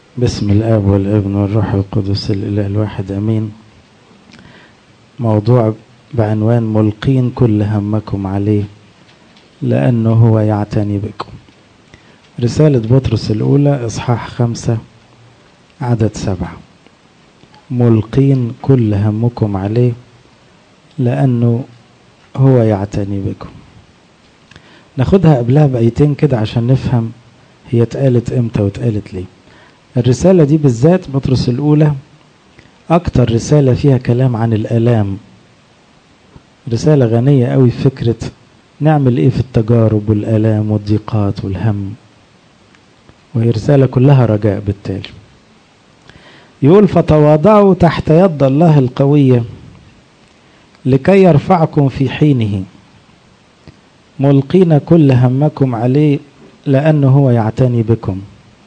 بسم الاب والابن والروح القدس الاله الواحد امين موضوع بعنوان ملقين كل همكم عليه لانه هو يعتني بكم رسالة بطرس الأولى إصحاح خمسة عدد سبعة ملقين كل همكم عليه لأنه هو يعتني بكم ناخدها قبلها بأيتين كده عشان نفهم هي اتقالت امتى واتقالت ليه الرسالة دي بالذات بطرس الأولى أكتر رسالة فيها كلام عن الآلام رسالة غنية قوي في فكرة نعمل إيه في التجارب والآلام والضيقات والهم وهي رسالة كلها رجاء بالتالي يقول فتواضعوا تحت يد الله القوية لكي يرفعكم في حينه ملقين كل همكم عليه لأنه هو يعتني بكم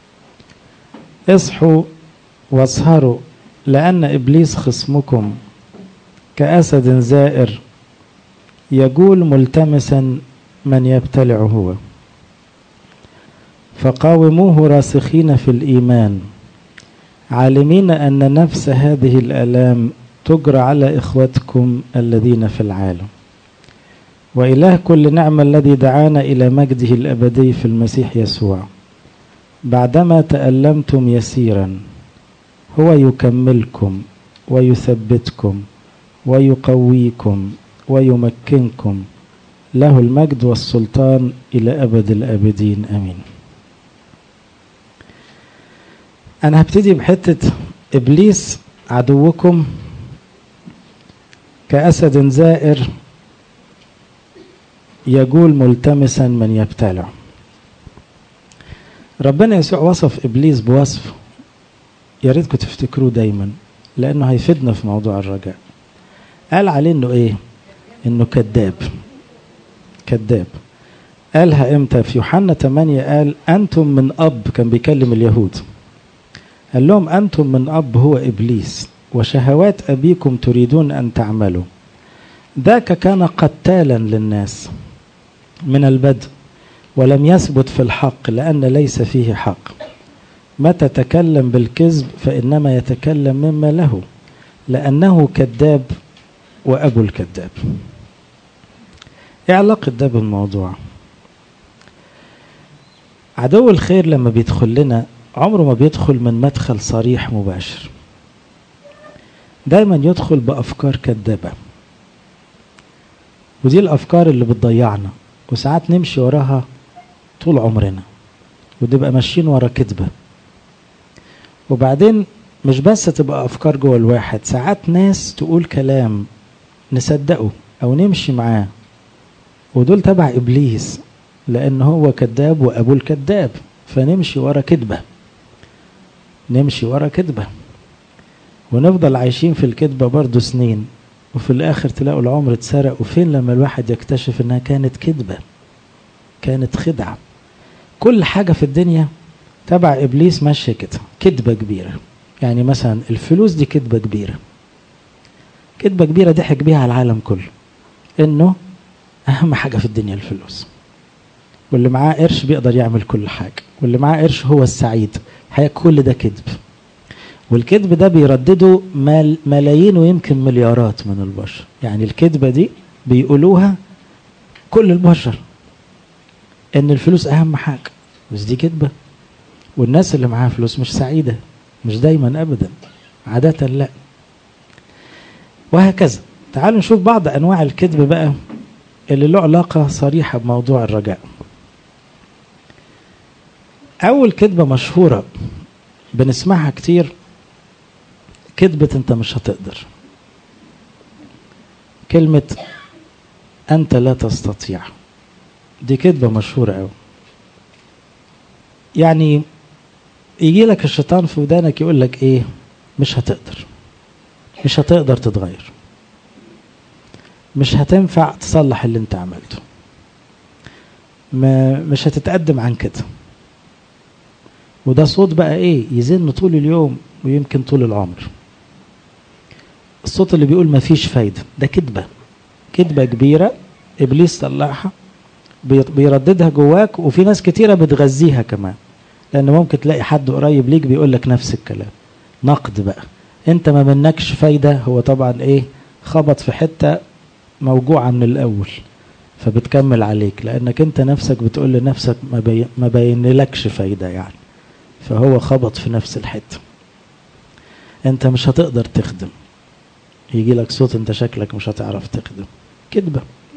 اصحوا واسهروا لأن إبليس خصمكم كأسد زائر يجول ملتمسا من يبتلع هو فقاوموه راسخين في الإيمان عالمين أن نفس هذه الآلام تجرى على إخوتكم الذين في العالم وإله كل نعمة الذي دعانا إلى مجده الأبدي في المسيح يسوع بعدما تألمتم يسيرا هو يكملكم ويثبتكم ويقويكم ويمكنكم له المجد والسلطان إلى أبد الآبدين آمين أنا هبتدي بحتة إبليس عدوكم كأسد زائر يجول ملتمسا من يبتلع ربنا يسوع وصف إبليس بوصف يا ريتكم تفتكروه دايما لأنه هيفيدنا في موضوع الرجاء قال عليه إنه إيه؟ إنه كذاب كذاب قالها إمتى؟ في يوحنا 8 قال أنتم من أب كان بيكلم اليهود قال لهم أنتم من أب هو إبليس وشهوات أبيكم تريدون أن تعملوا ذاك كان قتالا للناس من البدء ولم يثبت في الحق لأن ليس فيه حق متى تكلم بالكذب فإنما يتكلم مما له لأنه كذاب وأبو الكذاب إيه علاقة ده بالموضوع عدو الخير لما بيدخل لنا عمره ما بيدخل من مدخل صريح مباشر دايما يدخل بأفكار كذابة ودي الأفكار اللي بتضيعنا وساعات نمشي وراها طول عمرنا ونبقى ماشيين ورا كذبة وبعدين مش بس تبقى أفكار جوه الواحد ساعات ناس تقول كلام نصدقه أو نمشي معاه ودول تبع إبليس لأن هو كذاب وأبو الكذاب فنمشي ورا كذبة نمشي ورا كذبة ونفضل عايشين في الكذبة برضه سنين وفي الآخر تلاقوا العمر اتسرق وفين لما الواحد يكتشف إنها كانت كذبة كانت خدعة كل حاجة في الدنيا تبع إبليس ماشية كده كذبة كبيرة يعني مثلا الفلوس دي كذبة كبيرة كذبة كبيرة ضحك بيها على العالم كله إنه أهم حاجة في الدنيا الفلوس واللي معاه قرش بيقدر يعمل كل حاجة واللي معاه قرش هو السعيد الحقيقة كل ده كذب والكذب ده بيردده مال ملايين ويمكن مليارات من البشر يعني الكذبة دي بيقولوها كل البشر ان الفلوس اهم حاجة بس دي كذبة والناس اللي معاها فلوس مش سعيدة مش دايما ابدا عادة لا وهكذا تعالوا نشوف بعض انواع الكذب بقى اللي له علاقة صريحة بموضوع الرجاء اول كذبة مشهورة بنسمعها كتير كذبة انت مش هتقدر كلمة انت لا تستطيع دي كذبة مشهورة قوي يعني يجي لك الشيطان في ودانك يقول لك ايه مش هتقدر مش هتقدر تتغير مش هتنفع تصلح اللي انت عملته ما مش هتتقدم عن كده وده صوت بقى ايه يزن طول اليوم ويمكن طول العمر الصوت اللي بيقول مفيش فايدة ده كذبة كذبة كبيرة إبليس طلعها بيرددها جواك وفي ناس كتيرة بتغذيها كمان لان ممكن تلاقي حد قريب ليك بيقول لك نفس الكلام نقد بقى انت ما منكش فايده هو طبعا ايه خبط في حته موجوعه من الاول فبتكمل عليك لانك انت نفسك بتقول لنفسك ما, بي ما بينلكش فايده يعني فهو خبط في نفس الحته انت مش هتقدر تخدم يجي لك صوت انت شكلك مش هتعرف تخدم كذبه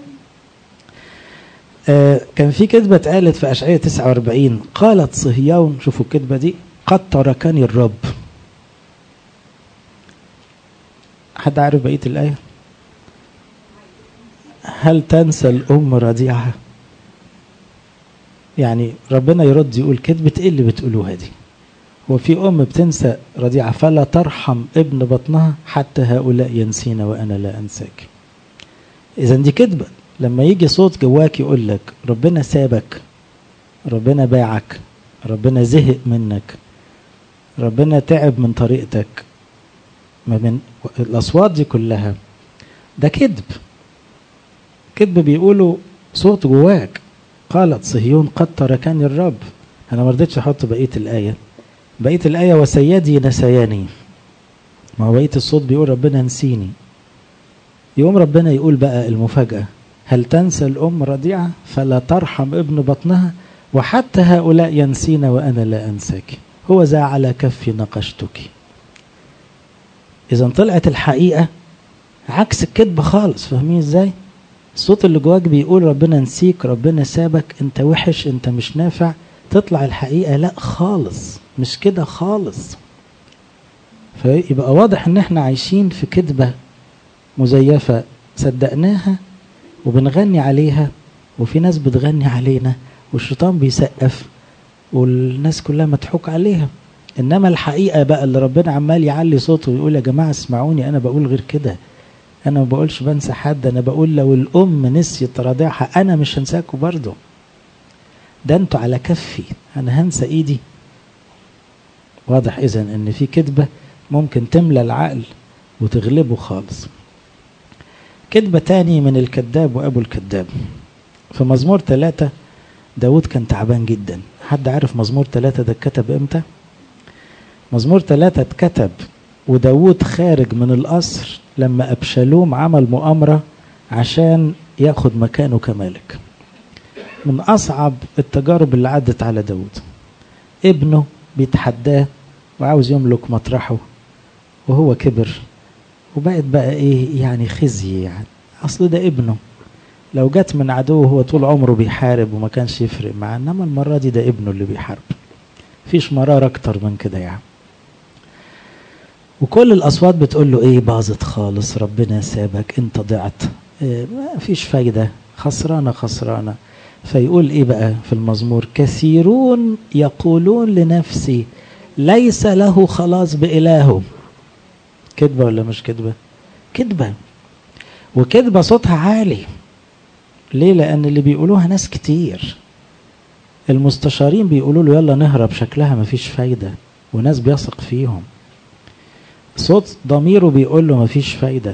آه كان في كذبة اتقالت في أشعية 49 قالت صهيون شوفوا الكذبة دي قد تركني الرب حد عارف بقية الآية هل تنسى الأم رضيعها يعني ربنا يرد يقول كذبة ايه اللي بتقولوها دي هو في أم بتنسى رضيعة فلا ترحم ابن بطنها حتى هؤلاء ينسينا وأنا لا أنساك إذا دي كذبة لما يجي صوت جواك يقول لك ربنا سابك ربنا باعك ربنا زهق منك ربنا تعب من طريقتك ما من الأصوات دي كلها ده كذب كذب بيقولوا صوت جواك قالت صهيون قد تركني الرب أنا ما رضيتش أحط بقية الآية بقية الآية وسيدي نسياني ما هو بقية الصوت بيقول ربنا نسيني يوم ربنا يقول بقى المفاجأة هل تنسى الأم رضيعة فلا ترحم ابن بطنها وحتى هؤلاء ينسين وأنا لا أنساك هو ذا على كفي نقشتك إذا طلعت الحقيقة عكس الكذب خالص فاهمين ازاي الصوت اللي جواك بيقول ربنا نسيك ربنا سابك انت وحش انت مش نافع تطلع الحقيقة لا خالص مش كده خالص فيبقى واضح ان احنا عايشين في كذبة مزيفة صدقناها وبنغني عليها وفي ناس بتغني علينا والشيطان بيسقف والناس كلها مضحوك عليها انما الحقيقه بقى اللي ربنا عمال يعلي صوته ويقول يا جماعه اسمعوني انا بقول غير كده انا ما بقولش بنسى حد انا بقول لو الام نسيت رضيعها انا مش هنساكوا برضه ده انتوا على كفي انا هنسى ايدي واضح اذا ان في كذبه ممكن تملى العقل وتغلبه خالص كذبة تاني من الكذاب وأبو الكذاب في مزمور ثلاثة داود كان تعبان جدا حد عارف مزمور ثلاثة ده اتكتب امتى مزمور ثلاثة اتكتب وداود خارج من القصر لما أبشالوم عمل مؤامرة عشان ياخد مكانه كملك من أصعب التجارب اللي عدت على داود ابنه بيتحداه وعاوز يملك مطرحه وهو كبر وبقت بقى ايه يعني خزي يعني اصل ده ابنه لو جت من عدو هو طول عمره بيحارب وما كانش يفرق معاه انما المره دي ده ابنه اللي بيحارب فيش مرار اكتر من كده يعني وكل الاصوات بتقول له ايه باظت خالص ربنا سابك انت ضعت إيه ما فيش فايده خسرانه خسرانه فيقول ايه بقى في المزمور كثيرون يقولون لنفسي ليس له خلاص بإلهه كذبة ولا مش كذبة كذبة وكذبة صوتها عالي ليه لأن اللي بيقولوها ناس كتير المستشارين بيقولوا له يلا نهرب شكلها مفيش فايدة وناس بيثق فيهم صوت ضميره بيقول له مفيش فايدة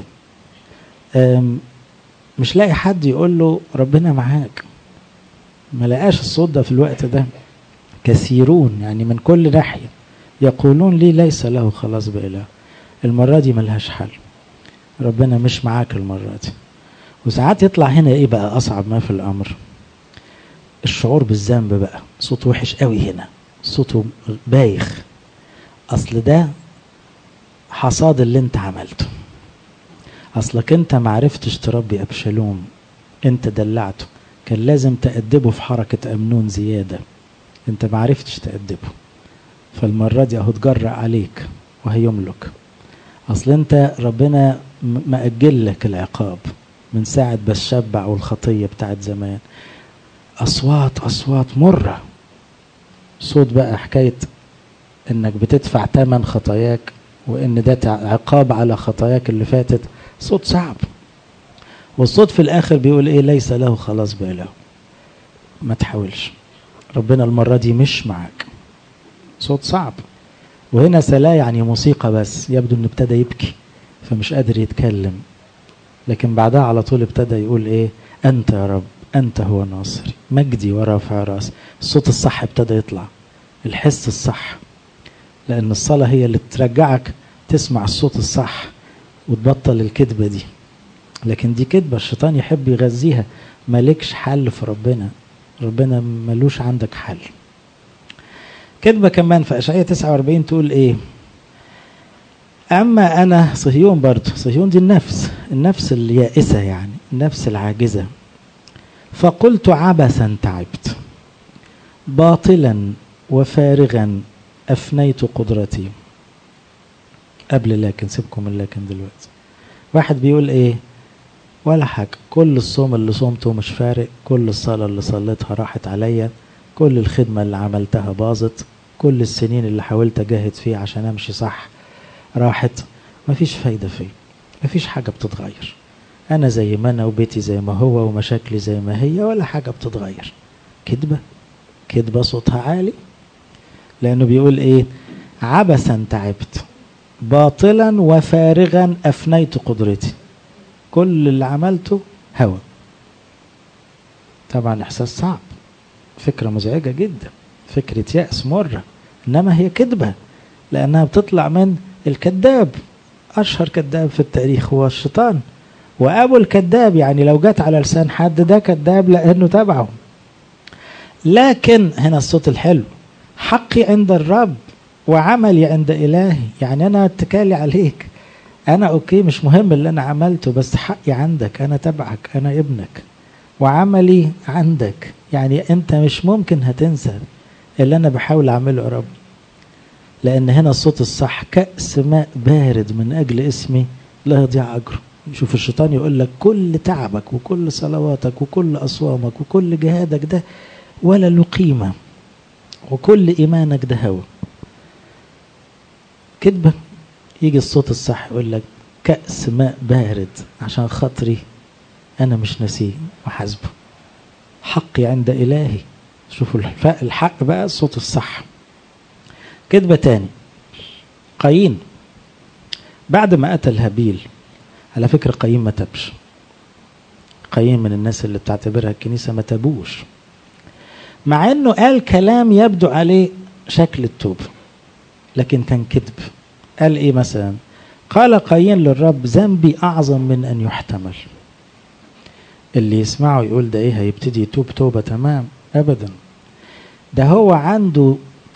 مش لاقي حد يقول له ربنا معاك ما لقاش الصوت ده في الوقت ده كثيرون يعني من كل ناحية يقولون لي ليس له خلاص بإله المرة دي ملهاش حل ربنا مش معاك المرة دي وساعات يطلع هنا ايه بقى اصعب ما في الامر الشعور بالذنب بقى صوت وحش قوي هنا صوته بايخ اصل ده حصاد اللي انت عملته اصلك انت معرفتش تربي ابشالوم انت دلعته كان لازم تأدبه في حركة أمنون زيادة انت معرفتش تأدبه فالمرة دي اهو اتجرأ عليك وهيملك اصل انت ربنا مأجل لك العقاب من ساعة بس شبع والخطية بتاعت زمان أصوات أصوات مرة صوت بقى حكاية إنك بتدفع تمن خطاياك وإن ده عقاب على خطاياك اللي فاتت صوت صعب والصوت في الآخر بيقول إيه ليس له خلاص بإله ما تحاولش ربنا المرة دي مش معاك صوت صعب وهنا سلا يعني موسيقى بس يبدو انه ابتدى يبكي فمش قادر يتكلم لكن بعدها على طول ابتدى يقول ايه انت يا رب انت هو ناصري مجدي ورافع راس الصوت الصح ابتدى يطلع الحس الصح لأن الصلاة هي اللي ترجعك تسمع الصوت الصح وتبطل الكذبة دي لكن دي كذبة الشيطان يحب يغذيها مالكش حل في ربنا ربنا ملوش عندك حل كذبة كمان في أشعية 49 تقول إيه أما أنا صهيون برضه صهيون دي النفس النفس اليائسة يعني النفس العاجزة فقلت عبثا تعبت باطلا وفارغا أفنيت قدرتي قبل لكن سيبكم من لكن دلوقتي واحد بيقول ايه ولا حاجة كل الصوم اللي صومته مش فارق كل الصلاة اللي صليتها راحت عليا كل الخدمة اللي عملتها باظت كل السنين اللي حاولت اجاهد فيه عشان امشي صح راحت مفيش فايدة فيه مفيش حاجة بتتغير انا زي ما انا وبيتي زي ما هو ومشاكلي زي ما هي ولا حاجة بتتغير كدبة كدبة صوتها عالي لانه بيقول ايه عبثا تعبت باطلا وفارغا افنيت قدرتي كل اللي عملته هوى طبعا احساس صعب فكره مزعجه جدا فكره ياس مره انما هي كذبه لانها بتطلع من الكذاب اشهر كذاب في التاريخ هو الشيطان وابو الكذاب يعني لو جت على لسان حد ده كذاب لانه تبعه لكن هنا الصوت الحلو حقي عند الرب وعملي عند إلهي يعني أنا اتكالي عليك أنا أوكي مش مهم اللي أنا عملته بس حقي عندك أنا تبعك أنا ابنك وعملي عندك يعني أنت مش ممكن هتنسى اللي أنا بحاول أعمله يا رب لأن هنا الصوت الصح كأس ماء بارد من أجل اسمي لا يضيع أجره شوف الشيطان يقول لك كل تعبك وكل صلواتك وكل أصوامك وكل جهادك ده ولا له قيمة وكل إيمانك ده هوى كذبة يجي الصوت الصح يقول لك كأس ماء بارد عشان خاطري أنا مش ناسيه وحاسبه حقي عند إلهي شوفوا الحق بقى الصوت الصح كذبة تاني قايين بعد ما قتل هابيل على فكرة قايين ما تبش قايين من الناس اللي بتعتبرها الكنيسة ما تبوش مع انه قال كلام يبدو عليه شكل التوبه لكن كان كذب قال ايه مثلا قال قايين للرب ذنبي اعظم من ان يحتمل اللي يسمعه يقول ده ايه هيبتدي يتوب توبه تمام ابدا ده هو عنده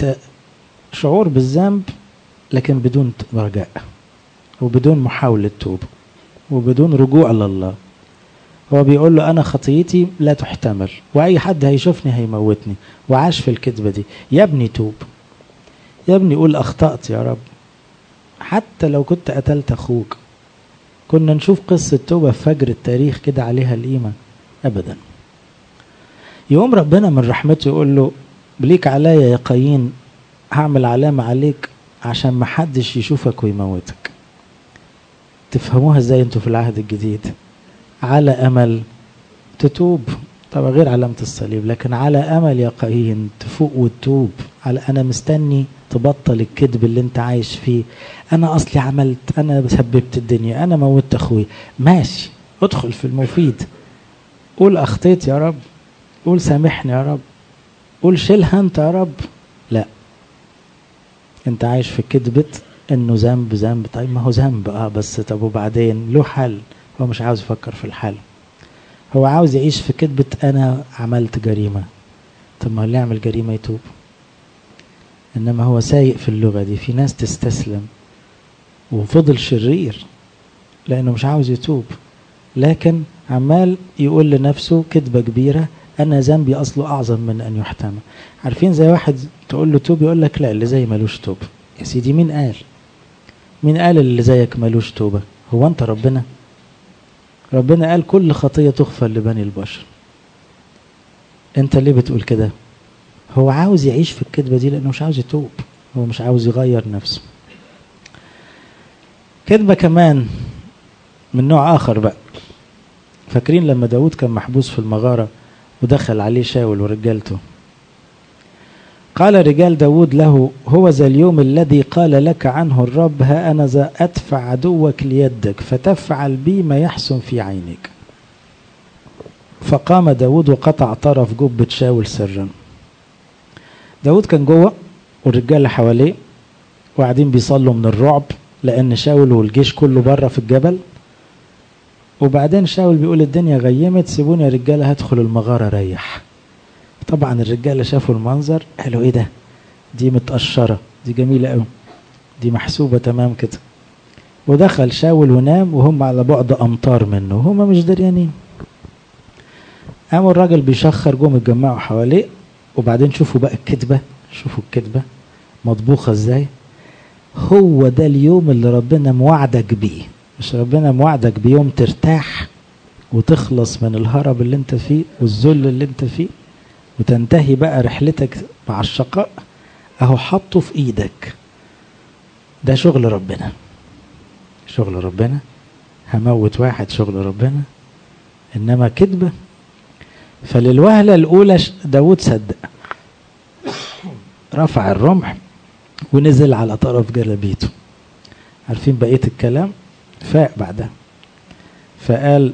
شعور بالذنب لكن بدون رجاء وبدون محاولة توبة وبدون رجوع لله هو بيقول له أنا خطيتي لا تحتمل وأي حد هيشوفني هيموتني وعاش في الكذبة دي يا ابني توب يا ابني قول أخطأت يا رب حتى لو كنت قتلت أخوك كنا نشوف قصة توبة في فجر التاريخ كده عليها القيمة أبدا يقوم ربنا من رحمته يقول له بليك عليا يا قايين هعمل علامة عليك عشان ما حدش يشوفك ويموتك تفهموها ازاي انتوا في العهد الجديد على امل تتوب طبعا غير علامة الصليب لكن على امل يا قايين تفوق وتتوب على انا مستني تبطل الكذب اللي انت عايش فيه انا اصلي عملت انا سببت الدنيا انا موتت اخوي ماشي ادخل في المفيد قول اخطيت يا رب قول سامحني يا رب قول شيلها انت يا رب لا انت عايش في كذبة انه ذنب ذنب طيب ما هو ذنب اه بس طب وبعدين له حل هو مش عاوز يفكر في الحل هو عاوز يعيش في كذبة انا عملت جريمة طب ما اللي يعمل جريمة يتوب انما هو سايق في اللغة دي في ناس تستسلم وفضل شرير لانه مش عاوز يتوب لكن عمال يقول لنفسه كذبة كبيرة انا ذنبي اصله اعظم من ان يحتمل عارفين زي واحد تقول له توب يقول لك لا اللي زي ملوش توب يا سيدي مين قال مين قال اللي زيك ملوش توبة هو انت ربنا ربنا قال كل خطية تغفر لبني البشر انت ليه بتقول كده هو عاوز يعيش في الكذبة دي لانه مش عاوز يتوب هو مش عاوز يغير نفسه كذبة كمان من نوع اخر بقى فاكرين لما داود كان محبوس في المغارة ودخل عليه شاول ورجالته قال رجال داود له هو ذا اليوم الذي قال لك عنه الرب ها أنا ذا أدفع عدوك ليدك فتفعل بي ما يحسن في عينك فقام داود وقطع طرف جبة شاول سرا داود كان جوه والرجالة حواليه وقاعدين بيصلوا من الرعب لأن شاول والجيش كله بره في الجبل وبعدين شاول بيقول الدنيا غيمت سيبوني يا رجالة هدخل المغارة ريح طبعا الرجالة شافوا المنظر قالوا ايه ده دي متقشرة دي جميلة قوي دي محسوبة تمام كده ودخل شاول ونام وهم على بعد أمتار منه وهم مش دريانين قاموا الراجل بيشخر جم اتجمعوا حواليه وبعدين شوفوا بقى الكذبة شوفوا الكذبة مطبوخة ازاي هو ده اليوم اللي ربنا موعدك بيه مش ربنا موعدك بيوم ترتاح وتخلص من الهرب اللي انت فيه والذل اللي انت فيه وتنتهي بقى رحلتك مع الشقاء اهو حطه في ايدك ده شغل ربنا شغل ربنا هموت واحد شغل ربنا انما كذبة فللوهلة الاولى داود صدق رفع الرمح ونزل على طرف جلبيته عارفين بقية الكلام فاق بعدها فقال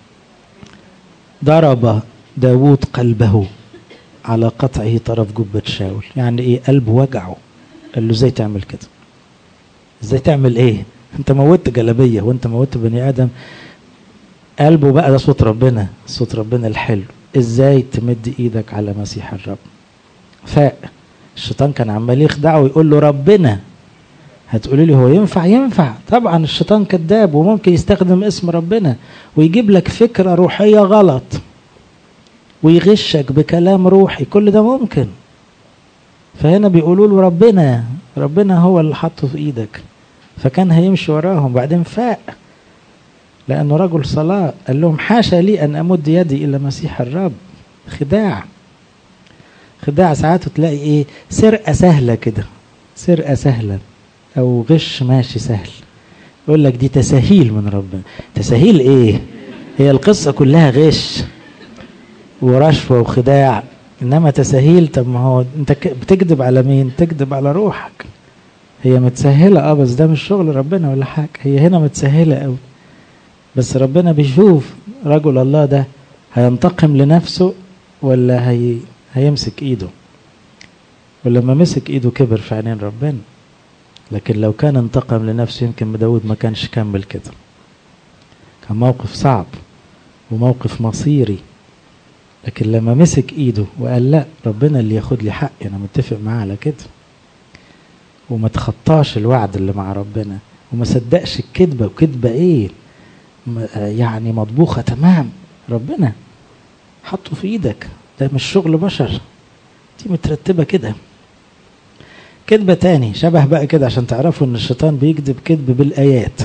ضرب داود قلبه على قطعه طرف جبة شاول يعني ايه قلبه وجعه قال له ازاي تعمل كده ازاي تعمل ايه انت موتت جلبية وانت موتت بني ادم قلبه بقى ده صوت ربنا صوت ربنا الحلو ازاي تمد ايدك على مسيح الرب فاق الشيطان كان عمال يخدعه ويقول له ربنا هتقولي لي هو ينفع ينفع طبعا الشيطان كذاب وممكن يستخدم اسم ربنا ويجيب لك فكرة روحية غلط ويغشك بكلام روحي كل ده ممكن فهنا بيقولوا له ربنا ربنا هو اللي حطه في ايدك فكان هيمشي وراهم بعدين فاق لانه رجل صلاة قال لهم حاشا لي ان امد يدي الى مسيح الرب خداع خداع ساعات تلاقي ايه سرقة سهلة كده سرقة سهلة او غش ماشي سهل يقول لك دي تساهيل من ربنا تساهيل ايه هي القصة كلها غش ورشوة وخداع انما تساهيل طب ما هو انت بتكذب على مين تكذب على روحك هي متسهلة اه بس ده مش شغل ربنا ولا حاجة هي هنا متسهلة قوي بس ربنا بيشوف رجل الله ده هينتقم لنفسه ولا هي هيمسك ايده ولما مسك ايده كبر في عينين ربنا لكن لو كان انتقم لنفسه يمكن داود ما كانش كمل كده كان موقف صعب وموقف مصيري لكن لما مسك ايده وقال لا ربنا اللي ياخد لي حقي انا متفق معاه على كده وما تخطاش الوعد اللي مع ربنا وما صدقش الكذبه وكذبه ايه يعني مطبوخه تمام ربنا حطه في ايدك ده مش شغل بشر دي مترتبه كده كذبه تاني شبه بقى كده عشان تعرفوا ان الشيطان بيكذب كذب بالايات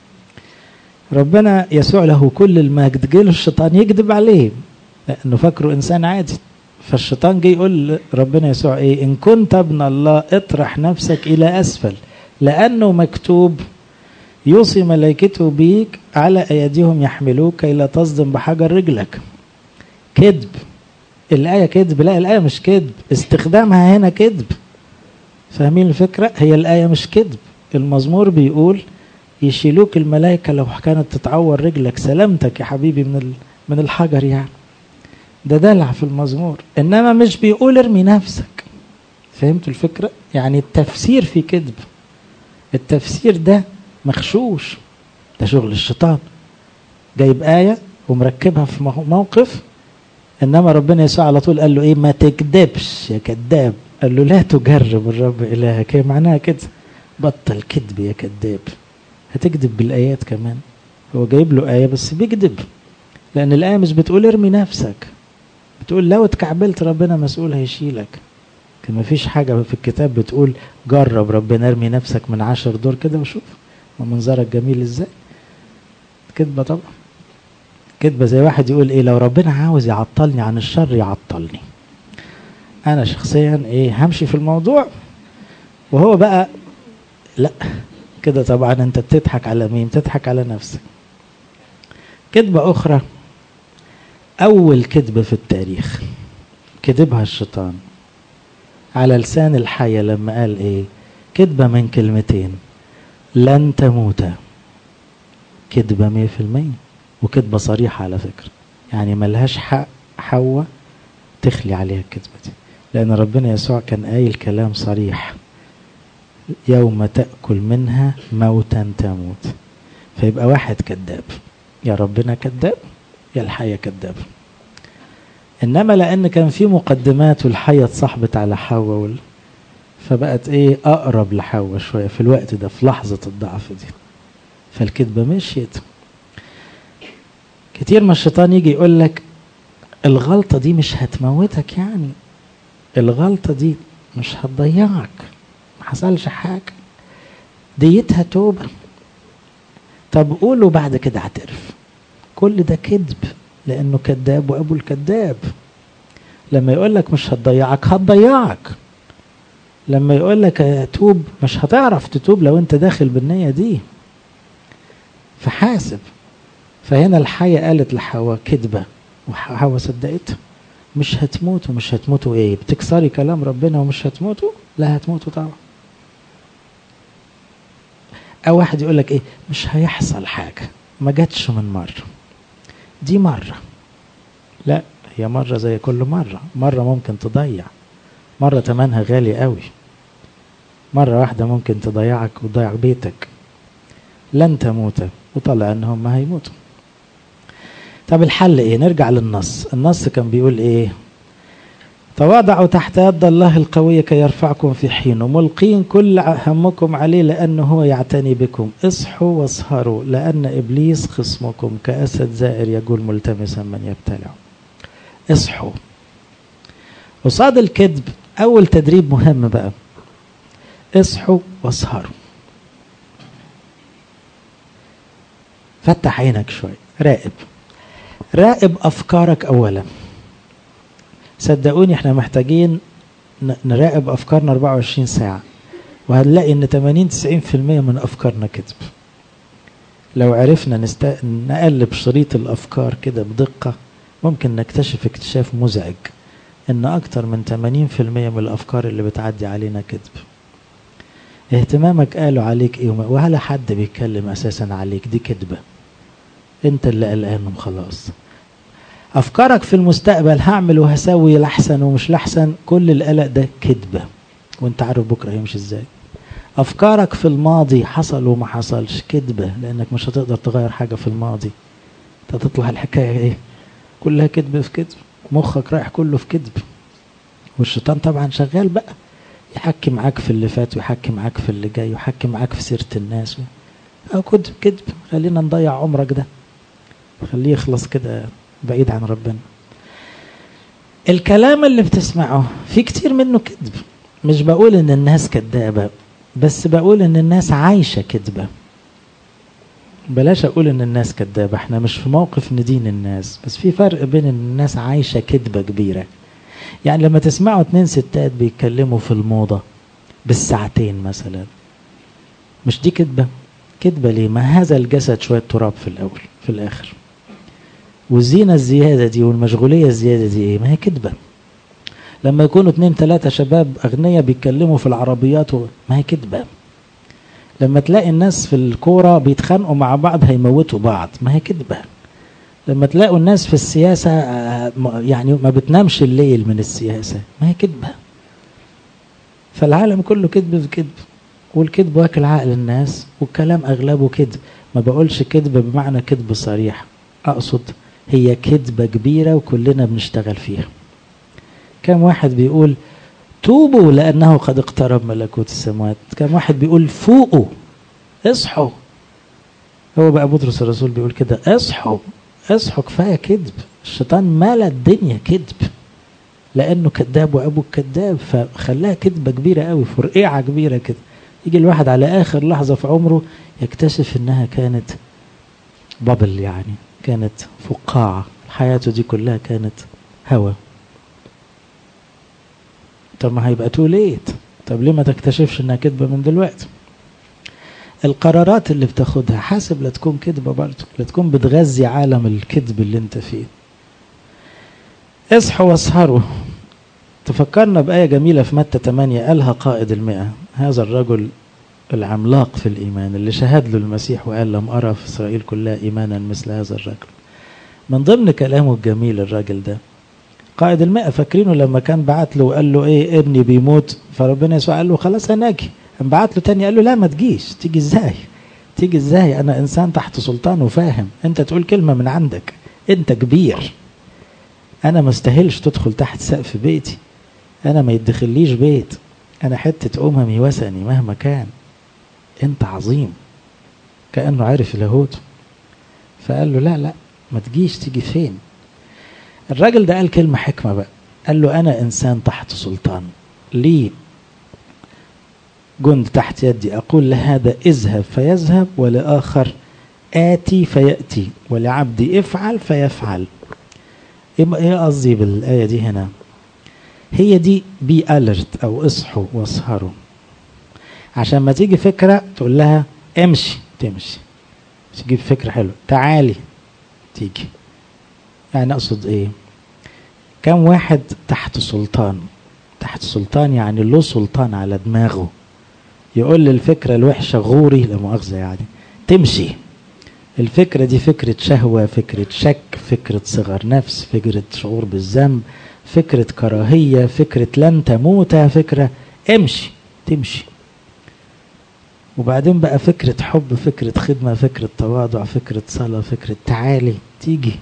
ربنا يسوع له كل المجد جه له الشيطان يكذب عليه لانه فاكره انسان عادي فالشيطان جه يقول ربنا يسوع ايه ان كنت ابن الله اطرح نفسك الى اسفل لانه مكتوب يوصي ملائكته بيك على ايديهم يحملوك كي لا تصدم بحجر رجلك كذب الايه كذب لا الايه مش كذب استخدامها هنا كذب فاهمين الفكره هي الايه مش كذب المزمور بيقول يشيلوك الملائكه لو كانت تتعور رجلك سلامتك يا حبيبي من من الحجر يعني ده دلع في المزمور انما مش بيقول ارمي نفسك فهمتوا الفكره يعني التفسير في كذب التفسير ده مغشوش ده شغل الشيطان جايب آية ومركبها في موقف إنما ربنا يسوع على طول قال له إيه ما تكذبش يا كذاب قال له لا تجرب الرب إلهك هي معناها كده بطل كذب يا كذاب هتكذب بالآيات كمان هو جايب له آية بس بيكذب لأن الآية مش بتقول ارمي نفسك بتقول لو اتكعبلت ربنا مسؤول هيشيلك كان مفيش حاجة في الكتاب بتقول جرب ربنا ارمي نفسك من عشر دور كده وشوف ومنظرك جميل ازاي كذبة طبعا كذبة زي واحد يقول ايه لو ربنا عاوز يعطلني عن الشر يعطلني انا شخصيا ايه همشي في الموضوع وهو بقى لا كده طبعا انت بتضحك على مين بتضحك على نفسك كذبة اخرى اول كذبة في التاريخ كذبها الشيطان على لسان الحية لما قال ايه كذبة من كلمتين لن تموت كذبة مية في المية وكذبة صريحة على فكرة يعني ملهاش حق حواء تخلي عليها الكذبة دي لأن ربنا يسوع كان قايل كلام صريح يوم تأكل منها موتا تموت فيبقى واحد كذاب يا ربنا كذاب يا الحية كذاب إنما لأن كان في مقدمات والحية اتصاحبت على حواء وال... فبقت إيه أقرب لحواء شوية في الوقت ده في لحظة الضعف دي فالكذبة مشيت كتير ما الشيطان يجي يقول لك الغلطة دي مش هتموتك يعني الغلطة دي مش هتضيعك ما حصلش حاجة ديتها توبة طب قولوا بعد كده اعترف كل ده كذب لأنه كذاب وأبو الكذاب لما يقول لك مش هتضيعك هتضيعك لما يقول لك توب مش هتعرف تتوب لو انت داخل بالنية دي فحاسب فهنا الحية قالت لحواء كذبة وحواء صدقتها مش هتموتوا مش هتموتوا ايه بتكسري كلام ربنا ومش هتموتوا لا هتموتوا طبعا او واحد يقول لك ايه مش هيحصل حاجة ما جاتش من مرة دي مرة لا هي مرة زي كل مرة مرة ممكن تضيع مرة تمنها غالي قوي مرة واحدة ممكن تضيعك وتضيع بيتك لن تموت وطلع انهم ما هيموتوا طب الحل ايه نرجع للنص النص كان بيقول ايه تواضعوا تحت يد الله القوية كي يرفعكم في حينه ملقين كل همكم عليه لأنه هو يعتني بكم اصحوا واسهروا لأن إبليس خصمكم كأسد زائر يقول ملتمسا من يبتلع اصحوا قصاد الكذب أول تدريب مهم بقى اصحوا واسهروا فتح عينك شوي راقب راقب أفكارك أولا صدقوني احنا محتاجين نراقب أفكارنا 24 ساعة وهنلاقي ان 80 90% من أفكارنا كذب لو عرفنا نست... نقلب شريط الأفكار كده بدقة ممكن نكتشف اكتشاف مزعج ان اكتر من 80% من الافكار اللي بتعدي علينا كذب اهتمامك قالوا عليك ايه ولا حد بيتكلم اساسا عليك دي كذبه انت اللي قلقان خلاص افكارك في المستقبل هعمل وهسوي الاحسن ومش الاحسن كل القلق ده كذبه وانت عارف بكره هيمشي ازاي افكارك في الماضي حصل وما حصلش كذبه لانك مش هتقدر تغير حاجه في الماضي انت تطلع الحكايه ايه كلها كذب في كذب مخك رايح كله في كذب والشيطان طبعا شغال بقى يحكي معاك في اللي فات ويحكي معاك في اللي جاي ويحكي معاك في سيرة الناس أو كذب كذب خلينا نضيع عمرك ده خليه يخلص كده بعيد عن ربنا الكلام اللي بتسمعه في كتير منه كذب مش بقول ان الناس كذابة بس بقول ان الناس عايشة كذبة بلاش اقول ان الناس كذابة احنا مش في موقف ندين الناس بس في فرق بين ان الناس عايشة كذبة كبيرة يعني لما تسمعوا اتنين ستات بيتكلموا في الموضة بالساعتين مثلا مش دي كذبة كذبة ليه ما هذا الجسد شوية تراب في الأول في الآخر والزينة الزيادة دي والمشغولية الزيادة دي ايه ما هي كذبة لما يكونوا اتنين تلاتة شباب أغنياء بيتكلموا في العربيات و... ما هي كذبة لما تلاقي الناس في الكورة بيتخانقوا مع بعض هيموتوا بعض ما هي كذبة لما تلاقوا الناس في السياسة يعني ما بتنامش الليل من السياسة ما هي كذبة فالعالم كله كذب في كذب والكذب واكل عقل الناس والكلام أغلبه كذب ما بقولش كذب بمعنى كذب صريح أقصد هي كذبة كبيرة وكلنا بنشتغل فيها كم واحد بيقول توبوا لأنه قد اقترب ملكوت السماوات كم واحد بيقول فوقوا اصحوا هو بقى بطرس الرسول بيقول كده اصحوا اصحوا كفاية كذب الشيطان ملا الدنيا كذب لأنه كذاب وأبوه كذاب فخلاها كذبة كبيرة قوي فرقيعة كبيرة كده يجي الواحد على آخر لحظة في عمره يكتشف إنها كانت بابل يعني كانت فقاعة حياته دي كلها كانت هوا طب ما هيبقى تو ليت طب ليه ما تكتشفش انها كذبه من دلوقتي القرارات اللي بتاخدها حاسب لا تكون كذبه برضه لا تكون بتغذي عالم الكذب اللي انت فيه اصحوا واسهروا تفكرنا بآية جميلة في متى 8 قالها قائد المئة هذا الرجل العملاق في الإيمان اللي شهد له المسيح وقال لم أرى في إسرائيل كلها إيمانا مثل هذا الرجل من ضمن كلامه الجميل الراجل ده قائد المئة فاكرينه لما كان بعت له وقال له ايه ابني بيموت فربنا يسوع قال له خلاص انا اجي بعت له تاني قال له لا ما تجيش تيجي ازاي تيجي ازاي انا انسان تحت سلطان وفاهم انت تقول كلمة من عندك انت كبير انا ما استاهلش تدخل تحت سقف بيتي انا ما يدخليش بيت انا حتة اممي وثني مهما كان انت عظيم كأنه عارف لاهوته فقال له لا لا ما تجيش تيجي فين الراجل ده قال كلمة حكمة بقى قال له أنا إنسان تحت سلطان لي جند تحت يدي أقول لهذا اذهب فيذهب ولآخر آتي فيأتي ولعبدي افعل فيفعل ايه قصدي بالآية دي هنا هي دي بي ألرت أو اصحوا واسهروا عشان ما تيجي فكرة تقول لها امشي تمشي تجيب فكرة حلوة تعالي تيجي يعني أقصد إيه كم واحد تحت سلطان تحت سلطان يعني له سلطان على دماغه يقول لي الفكرة الوحشة غوري لا مؤاخذة يعني تمشي الفكرة دي فكرة شهوة فكرة شك فكرة صغر نفس فكرة شعور بالذنب فكرة كراهية فكرة لن تموت فكرة امشي تمشي وبعدين بقى فكرة حب فكرة خدمة فكرة تواضع فكرة صلاة فكرة تعالي تيجي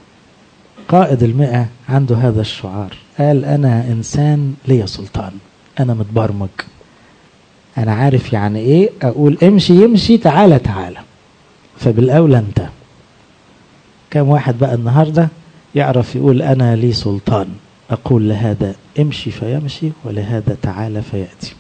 قائد المئة عنده هذا الشعار قال أنا إنسان ليا سلطان أنا متبرمج أنا عارف يعني إيه أقول امشي يمشي تعالى تعالى فبالأولى أنت كم واحد بقى النهاردة يعرف يقول أنا لي سلطان أقول لهذا امشي فيمشي ولهذا تعالى فيأتي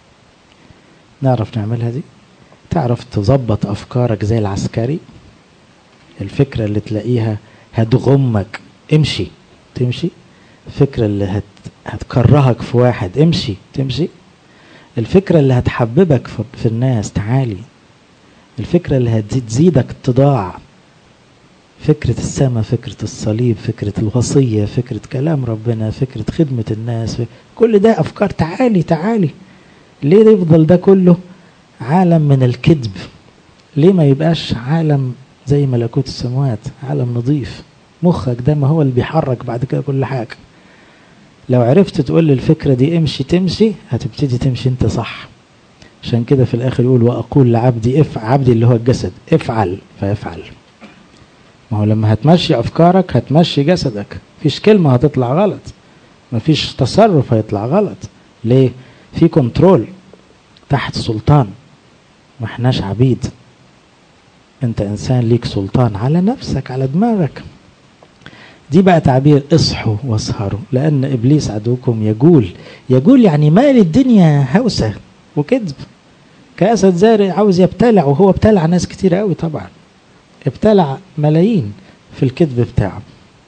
نعرف نعملها دي تعرف تظبط أفكارك زي العسكري الفكرة اللي تلاقيها هتغمك امشي تمشي الفكرة اللي هت... هتكرهك في واحد امشي تمشي الفكرة اللي هتحببك في, في الناس تعالي الفكرة اللي هتزيدك اتضاع فكرة السماء فكرة الصليب فكرة الوصية فكرة كلام ربنا فكرة خدمة الناس كل ده أفكار تعالي تعالي ليه يفضل ده كله عالم من الكذب ليه ما يبقاش عالم زي ملكوت السماوات عالم نظيف مخك ده ما هو اللي بيحرك بعد كده كل حاجة لو عرفت تقول الفكرة دي امشي تمشي هتبتدي تمشي انت صح عشان كده في الاخر يقول واقول لعبدي افعل عبدي اللي هو الجسد افعل فيفعل ما هو لما هتمشي افكارك هتمشي جسدك مفيش كلمة هتطلع غلط مفيش تصرف هيطلع غلط ليه في كنترول تحت سلطان ما احناش عبيد انت انسان ليك سلطان على نفسك على دماغك دي بقى تعبير اصحوا واسهروا لان ابليس عدوكم يجول يجول يعني مال الدنيا هوسه وكذب كاسد زارع عاوز يبتلع وهو ابتلع ناس كتير قوي طبعا ابتلع ملايين في الكذب بتاعه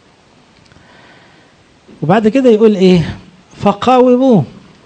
وبعد كده يقول ايه فقاوموه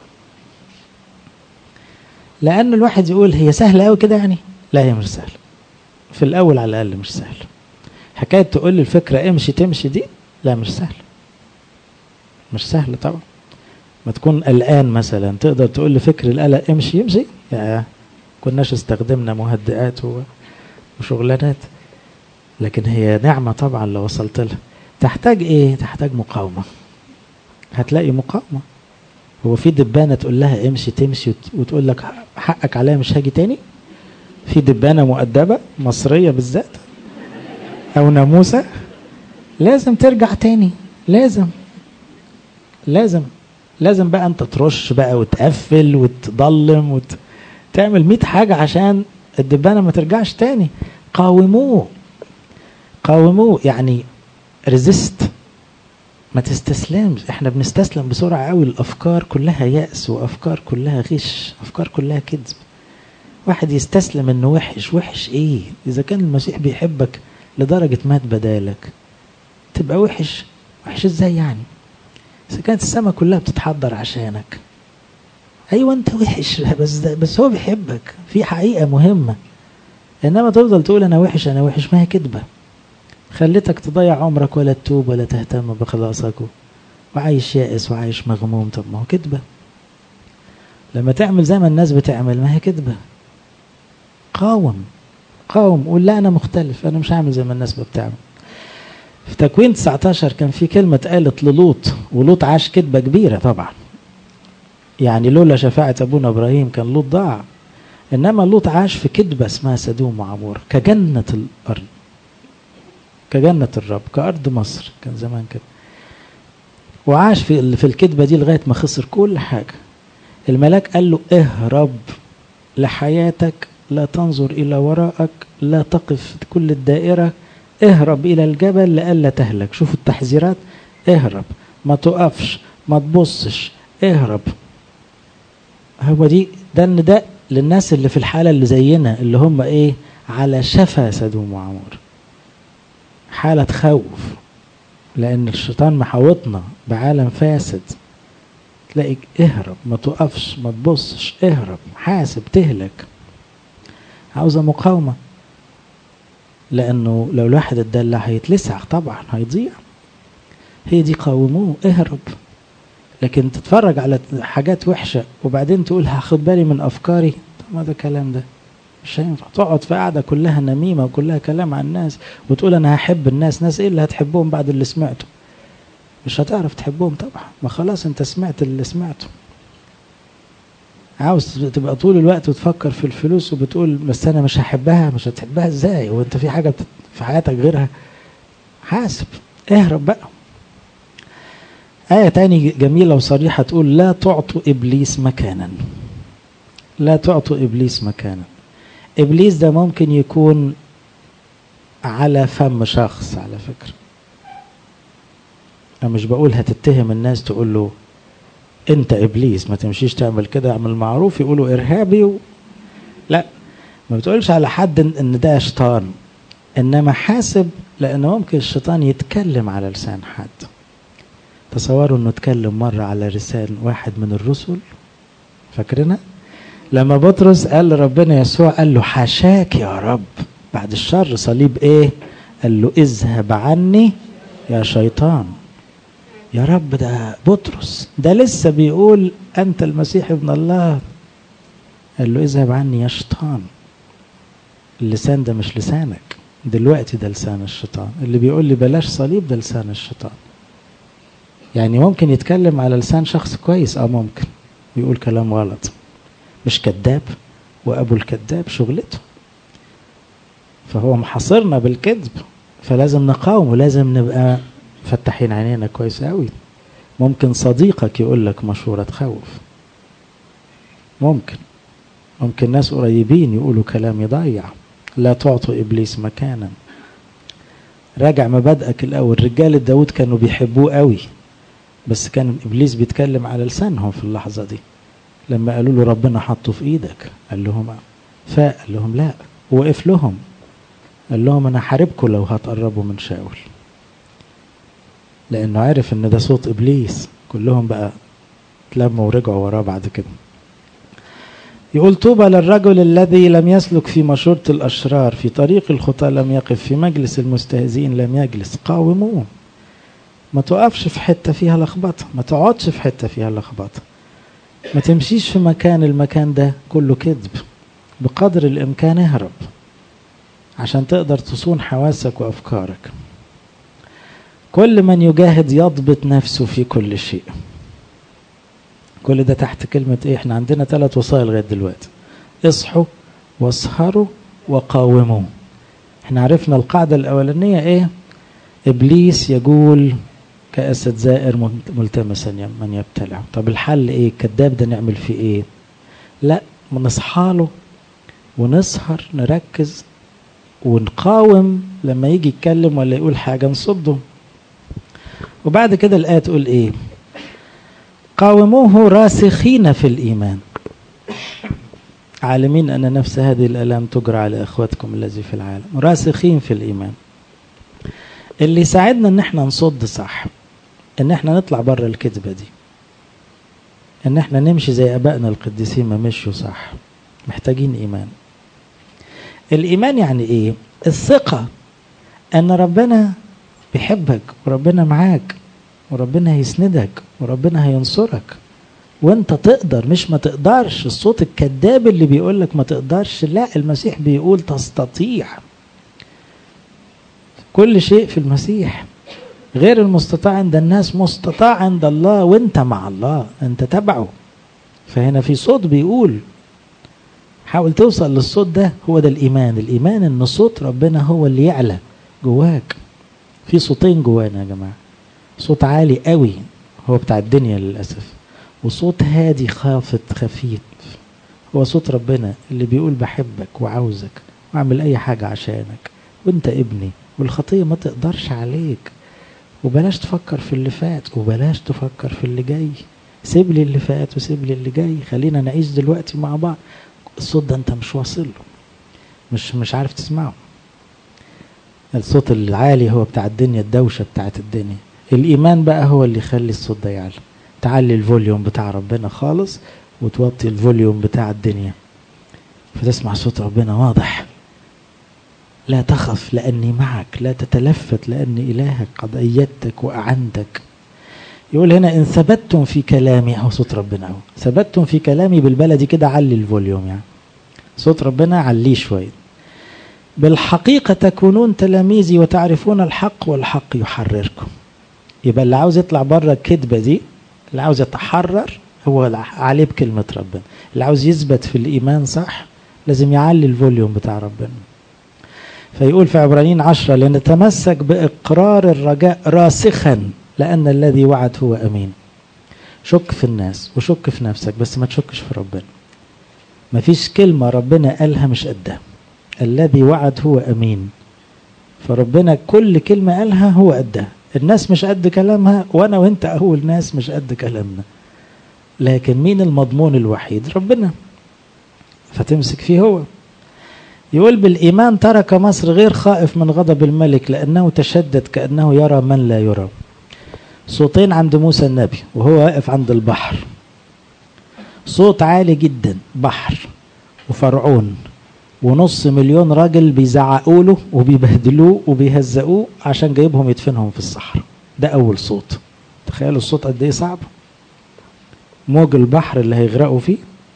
لان الواحد يقول هي سهله قوي كده يعني لا هي مش سهله في الاول على الاقل مش سهله حكايه تقول لي الفكره امشي تمشي دي لا مش سهل مش سهل طبعا ما تكون قلقان مثلا تقدر تقول لي فكر القلق امشي يمشي يا كناش استخدمنا مهدئات وشغلانات لكن هي نعمة طبعا لو وصلت لها تحتاج ايه تحتاج مقاومة هتلاقي مقاومة هو في دبانة تقول لها امشي تمشي وتقول لك حقك عليا مش هاجي تاني في دبانة مؤدبة مصرية بالذات او ناموسة لازم ترجع تاني لازم لازم لازم بقى انت ترش بقى وتقفل وتضلم وتعمل مئة حاجة عشان الدبانة ما ترجعش تاني قاوموه قاوموه يعني ريزيست ما تستسلمش احنا بنستسلم بسرعة قوي الافكار كلها يأس وافكار كلها غش افكار كلها كذب واحد يستسلم انه وحش وحش ايه اذا كان المسيح بيحبك لدرجة مات بدالك تبقى وحش وحش ازاي يعني اذا كانت السماء كلها بتتحضر عشانك ايوه انت وحش بس بس هو بيحبك في حقيقة مهمة انما تفضل تقول انا وحش انا وحش ما هي كدبة خلتك تضيع عمرك ولا تتوب ولا تهتم بخلاصك وعايش يائس وعايش مغموم طب ما هو كدبة لما تعمل زي ما الناس بتعمل ما هي كدبة قاوم قاوم قول لا انا مختلف انا مش هعمل زي ما الناس بتعمل في تكوين 19 كان في كلمة اتقالت للوط ولوط عاش كذبة كبيرة طبعا يعني لولا شفاعة أبونا إبراهيم كان لوط ضاع إنما لوط عاش في كذبة اسمها سدوم وعمور كجنة الأرض كجنة الرب كأرض مصر كان زمان كده وعاش في في الكذبة دي لغاية ما خسر كل حاجة الملاك قال له اهرب لحياتك لا تنظر إلى وراءك لا تقف كل الدائرة اهرب إلى الجبل لئلا تهلك شوفوا التحذيرات اهرب ما تقفش ما تبصش اهرب هو دي ده النداء للناس اللي في الحالة اللي زينا اللي هم ايه على شفا سدوم وعمور حالة خوف لأن الشيطان محاوطنا بعالم فاسد تلاقي اهرب ما تقفش ما تبصش اهرب حاسب تهلك عاوزة مقاومة لأنه لو الواحد اتدلع هيتلسع طبعا هيضيع هي دي قاوموه اهرب لكن تتفرج على حاجات وحشة وبعدين تقول هاخد بالي من أفكاري طب ما ده كلام ده مش هينفع تقعد في قاعدة كلها نميمة وكلها كلام عن الناس وتقول أنا هحب الناس ناس إيه اللي هتحبهم بعد اللي سمعته مش هتعرف تحبهم طبعا ما خلاص أنت سمعت اللي سمعته عاوز تبقى طول الوقت وتفكر في الفلوس وبتقول بس أنا مش هحبها مش هتحبها إزاي وأنت في حاجة في حياتك غيرها حاسب اهرب بقى آية تاني جميلة وصريحة تقول لا تعطوا إبليس مكانا لا تعطوا إبليس مكانا إبليس ده ممكن يكون على فم شخص على فكرة أنا مش بقول هتتهم الناس تقول له أنت إبليس ما تمشيش تعمل كده اعمل معروف يقولوا إرهابي و... لا ما بتقولش على حد إن ده شيطان إنما حاسب لأن ممكن الشيطان يتكلم على لسان حد تصوروا انه اتكلم مرة على لسان واحد من الرسل فاكرنا لما بطرس قال لربنا يسوع قال له حاشاك يا رب بعد الشر صليب ايه قال له اذهب عني يا شيطان يا رب ده بطرس ده لسه بيقول انت المسيح ابن الله قال له اذهب عني يا شيطان اللسان ده مش لسانك دلوقتي ده لسان الشيطان اللي بيقول لي بلاش صليب ده لسان الشيطان يعني ممكن يتكلم على لسان شخص كويس اه ممكن يقول كلام غلط مش كذاب وابو الكذاب شغلته فهو محاصرنا بالكذب فلازم نقاوم ولازم نبقى فتحين عينينا كويس قوي ممكن صديقك يقول لك مشورة تخوف ممكن ممكن ناس قريبين يقولوا كلام يضيع لا تعطوا ابليس مكانا راجع مبادئك الاول رجال داود كانوا بيحبوه قوي بس كان ابليس بيتكلم على لسانهم في اللحظه دي لما قالوا له ربنا حطه في ايدك قال لهم فاء قال لهم لا وقف لهم قال لهم انا حاربكم لو هتقربوا من شاول لانه عارف ان ده صوت ابليس كلهم بقى اتلموا ورجعوا وراه بعد كده يقول طوبى للرجل الذي لم يسلك في مشورة الأشرار في طريق الخطى لم يقف في مجلس المستهزئين لم يجلس قاوموه ما تقفش في حتة فيها لخبطة ما تقعدش في حتة فيها لخبطة ما تمشيش في مكان المكان ده كله كذب بقدر الإمكان اهرب عشان تقدر تصون حواسك وأفكارك كل من يجاهد يضبط نفسه في كل شيء كل ده تحت كلمة ايه احنا عندنا ثلاث وصايا لغاية دلوقتي اصحوا واسهروا وقاوموا احنا عرفنا القاعدة الأولانية ايه إبليس يقول كأسد زائر ملتمسا من يبتلع طب الحل ايه الكذاب ده نعمل فيه ايه لا نصحى له ونسهر نركز ونقاوم لما يجي يتكلم ولا يقول حاجة نصده وبعد كده الآية تقول ايه قاوموه راسخين في الإيمان عالمين أن نفس هذه الألام تجرى على إخوتكم الذي في العالم راسخين في الإيمان اللي يساعدنا ان احنا نصد صح ان احنا نطلع بره الكذبة دي ان احنا نمشي زي ابائنا القديسين ما مشوا صح محتاجين ايمان الايمان يعني ايه الثقة ان ربنا بيحبك وربنا معاك وربنا هيسندك وربنا هينصرك وانت تقدر مش ما تقدرش الصوت الكذاب اللي بيقول لك ما تقدرش لا المسيح بيقول تستطيع كل شيء في المسيح غير المستطاع عند الناس مستطاع عند الله وانت مع الله انت تبعه فهنا في صوت بيقول حاول توصل للصوت ده هو ده الإيمان الإيمان إن صوت ربنا هو اللي يعلى جواك في صوتين جوانا يا جماعة صوت عالي قوي هو بتاع الدنيا للأسف وصوت هادي خافت خفيف هو صوت ربنا اللي بيقول بحبك وعاوزك واعمل أي حاجة عشانك وانت ابني والخطية ما تقدرش عليك وبلاش تفكر في اللي فات وبلاش تفكر في اللي جاي سيب لي اللي فات وسيب لي اللي جاي خلينا نعيش دلوقتي مع بعض الصوت ده انت مش واصل له مش مش عارف تسمعه الصوت العالي هو بتاع الدنيا الدوشة بتاعت الدنيا الإيمان بقى هو اللي يخلي الصوت ده يعلى تعلي الفوليوم بتاع ربنا خالص وتوطي الفوليوم بتاع الدنيا فتسمع صوت ربنا واضح لا تخف لأني معك لا تتلفت لأني إلهك قد أيدتك وأعنتك يقول هنا إن ثبتتم في كلامي أو صوت ربنا أهو ثبتتم في كلامي بالبلدي كده علي الفوليوم يعني صوت ربنا عليه شوية بالحقيقة تكونون تلاميذي وتعرفون الحق والحق يحرركم يبقى اللي عاوز يطلع بره الكذبة دي اللي عاوز يتحرر هو عليه بكلمة ربنا اللي عاوز يثبت في الإيمان صح لازم يعلي الفوليوم بتاع ربنا فيقول في عبرانيين عشرة لنتمسك بإقرار الرجاء راسخا لأن الذي وعد هو أمين شك في الناس وشك في نفسك بس ما تشكش في ربنا مفيش كلمة ربنا قالها مش قدها الذي وعد هو أمين فربنا كل كلمة قالها هو قدها الناس مش قد كلامها وأنا وأنت أول ناس مش قد كلامنا لكن مين المضمون الوحيد ربنا فتمسك فيه هو يقول بالإيمان ترك مصر غير خائف من غضب الملك لأنه تشدد كأنه يرى من لا يرى صوتين عند موسى النبي وهو واقف عند البحر صوت عالي جدا بحر وفرعون ونص مليون راجل بيزعقوا له وبيبهدلوه وبيهزقوه عشان جايبهم يدفنهم في الصحراء ده أول صوت تخيلوا الصوت قد إيه صعب موج البحر اللي هيغرقوا فيه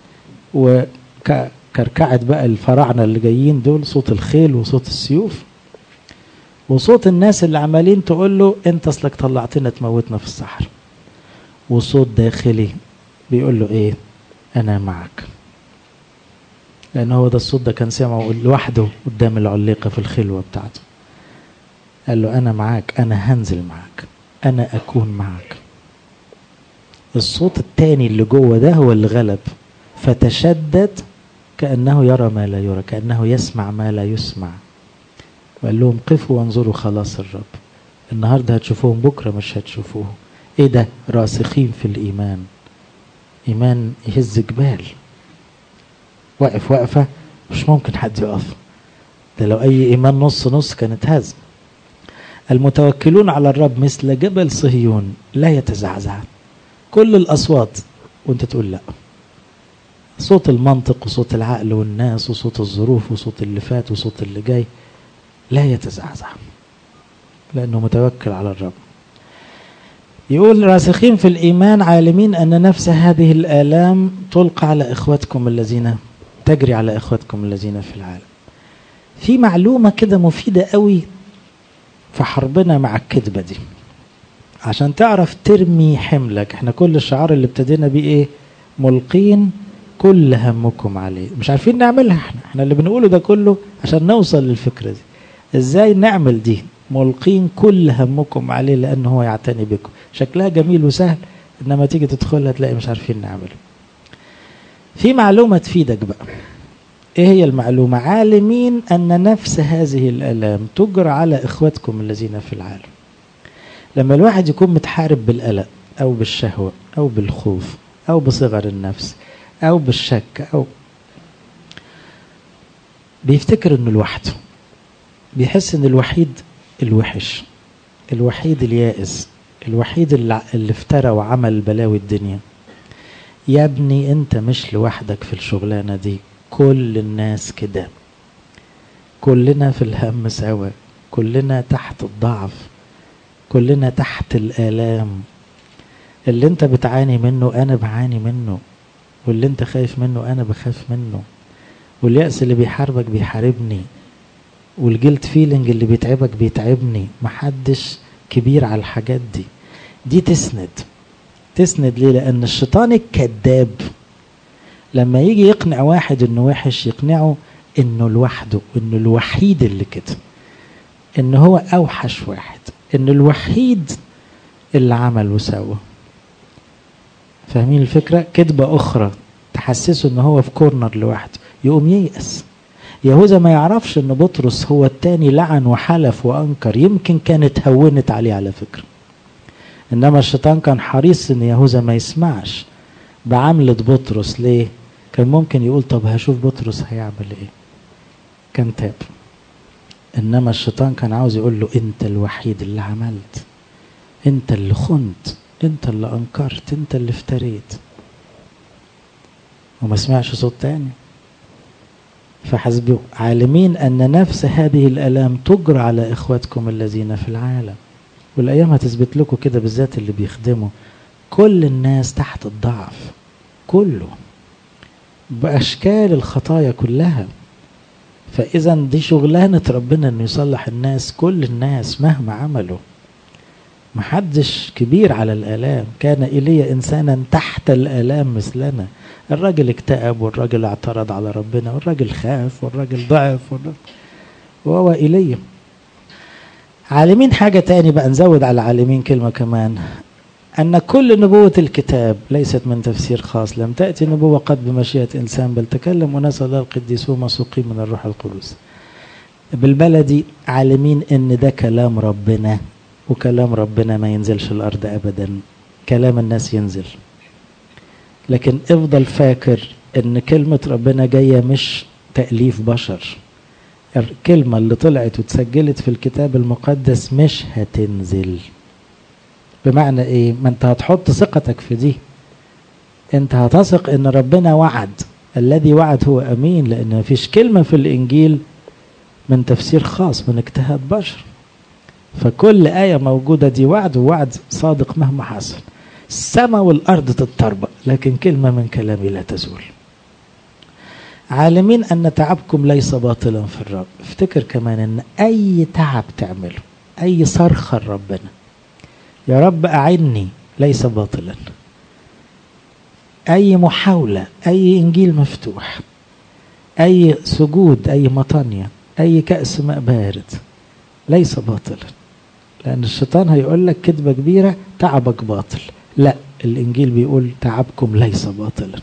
وكركعة بقى الفراعنة اللي جايين دول صوت الخيل وصوت السيوف وصوت الناس اللي عمالين تقول له انت اصلك طلعتنا تموتنا في الصحراء وصوت داخلي بيقول له ايه انا معك لان هو ده الصوت ده كان سمعه لوحده قدام العليقة في الخلوة بتاعته قال له انا معاك انا هنزل معاك انا اكون معك الصوت التاني اللي جوه ده هو اللي غلب فتشدد كأنه يرى ما لا يرى كأنه يسمع ما لا يسمع وقال لهم قفوا وانظروا خلاص الرب النهارده هتشوفوهم بكره مش هتشوفوه ايه ده راسخين في الايمان ايمان يهز جبال واقف وقفه مش ممكن حد يقف ده لو اي ايمان نص نص كانت هز المتوكلون على الرب مثل جبل صهيون لا يتزعزع كل الاصوات وانت تقول لا صوت المنطق وصوت العقل والناس وصوت الظروف وصوت اللي فات وصوت اللي جاي لا يتزعزع لأنه متوكل على الرب يقول راسخين في الإيمان عالمين أن نفس هذه الآلام تلقى على إخوتكم الذين تجري على إخوتكم الذين في العالم في معلومة كده مفيدة قوي في حربنا مع الكذبة دي عشان تعرف ترمي حملك احنا كل الشعار اللي ابتدينا بيه ايه ملقين كل همكم عليه مش عارفين نعملها احنا احنا اللي بنقوله ده كله عشان نوصل للفكرة دي ازاي نعمل دي ملقين كل همكم عليه لانه هو يعتني بكم شكلها جميل وسهل انما تيجي تدخلها تلاقي مش عارفين نعمله في معلومة تفيدك بقى ايه هي المعلومة عالمين ان نفس هذه الالام تجرى على اخواتكم الذين في العالم لما الواحد يكون متحارب بالقلق او بالشهوة او بالخوف او بصغر النفس او بالشك او بيفتكر انه لوحده بيحس ان الوحيد الوحش الوحيد اليائس الوحيد اللي, اللي افترى وعمل بلاوي الدنيا يا ابني انت مش لوحدك في الشغلانه دي كل الناس كده كلنا في الهم سوا كلنا تحت الضعف كلنا تحت الآلام اللي انت بتعاني منه انا بعاني منه واللي انت خايف منه انا بخاف منه واليأس اللي بيحاربك بيحاربني والجلد فيلينج اللي بيتعبك بيتعبني محدش كبير على الحاجات دي دي تسند تسند ليه لان الشيطان الكذاب لما يجي يقنع واحد انه وحش يقنعه انه لوحده انه الوحيد اللي كده ان هو اوحش واحد ان الوحيد اللي عمل وسوى فاهمين الفكرة كذبة اخرى تحسسه ان هو في كورنر لوحده يقوم ييأس يهوذا ما يعرفش ان بطرس هو التاني لعن وحلف وانكر يمكن كانت هونت عليه على فكرة انما الشيطان كان حريص ان يهوذا ما يسمعش بعملة بطرس ليه كان ممكن يقول طب هشوف بطرس هيعمل ايه كان تاب انما الشيطان كان عاوز يقول له انت الوحيد اللي عملت انت اللي خنت انت اللي انكرت انت اللي افتريت وما سمعش صوت تاني فحسبوا عالمين ان نفس هذه الالام تجرى على اخواتكم الذين في العالم والايام هتثبت لكم كده بالذات اللي بيخدموا كل الناس تحت الضعف كله باشكال الخطايا كلها فاذا دي شغلانه ربنا انه يصلح الناس كل الناس مهما عملوا محدش كبير على الآلام كان إيليا إنسانا تحت الآلام مثلنا الراجل اكتئب والراجل اعترض على ربنا والراجل خاف والراجل ضعف والراجل وهو إيليا عالمين حاجة تاني بقى نزود على العالمين كلمة كمان أن كل نبوة الكتاب ليست من تفسير خاص لم تأتي نبوة قد بمشيئة إنسان بل تكلم أناس الله القديسون مسوقين من الروح القدس بالبلدي عالمين أن ده كلام ربنا وكلام ربنا ما ينزلش الأرض أبدا كلام الناس ينزل لكن افضل فاكر ان كلمة ربنا جاية مش تأليف بشر الكلمة اللي طلعت واتسجلت في الكتاب المقدس مش هتنزل بمعنى ايه ما انت هتحط ثقتك في دي انت هتثق ان ربنا وعد الذي وعد هو امين لان مفيش كلمة في الانجيل من تفسير خاص من اجتهاد بشر فكل آية موجودة دي وعد ووعد صادق مهما حصل السماء والأرض تتطربق لكن كلمة من كلامي لا تزول عالمين أن تعبكم ليس باطلا في الرب افتكر كمان أن أي تعب تعمله أي صرخة ربنا يا رب أعني ليس باطلا أي محاولة أي إنجيل مفتوح أي سجود أي مطانية أي كأس ماء بارد ليس باطلا لأن الشيطان هيقول لك كذبة كبيرة تعبك باطل لا الإنجيل بيقول تعبكم ليس باطلا